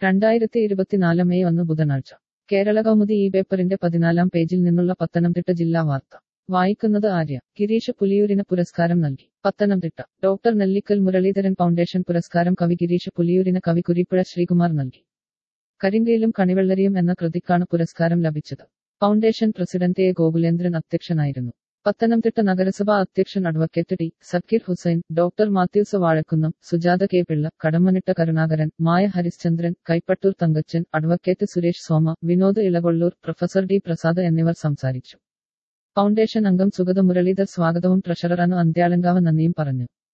രണ്ടായിരത്തി ഇരുപത്തിനാല് മെയ് ഒന്ന് ബുധനാഴ്ച കേരള കൗമുദി ഈ പേപ്പറിന്റെ പതിനാലാം പേജിൽ നിന്നുള്ള പത്തനംതിട്ട ജില്ലാ വാർത്ത വായിക്കുന്നത് ആര്യ ഗിരീഷ് പുലിയൂരിന് പുരസ്കാരം നൽകി പത്തനംതിട്ട ഡോക്ടർ നെല്ലിക്കൽ മുരളീധരൻ ഫൗണ്ടേഷൻ പുരസ്കാരം കവി ഗിരീഷ് പുലിയൂരിന് കവി കുരിപ്പുഴ ശ്രീകുമാർ നൽകി കരിങ്കയിലും കണിവെള്ളരിയും എന്ന കൃതിക്കാണ് പുരസ്കാരം ലഭിച്ചത് ഫൗണ്ടേഷൻ പ്രസിഡന്റ് എ ഗോകുലേന്ദ്രൻ അധ്യക്ഷനായിരുന്നു പത്തനംതിട്ട നഗരസഭാ അധ്യക്ഷൻ advocate T Zakir Hussain doctor Mathews Vazhakkunnam Sujatha K Pillai Kadammanitta Karunakaran Maya Harishchandran Kaippattoor Thankachan advocate Suresh Soma Vinod Elakollur professor D Prasad എന്നിവർ സംസാരിച്ചു ഫൗണ്ടേഷൻ അംഗം സുഗത മുരളീധർ സ്വാഗതവും ട്രഷറർ അനു അന്ത്യാളങ്കാവ് നന്ദിയും പറഞ്ഞു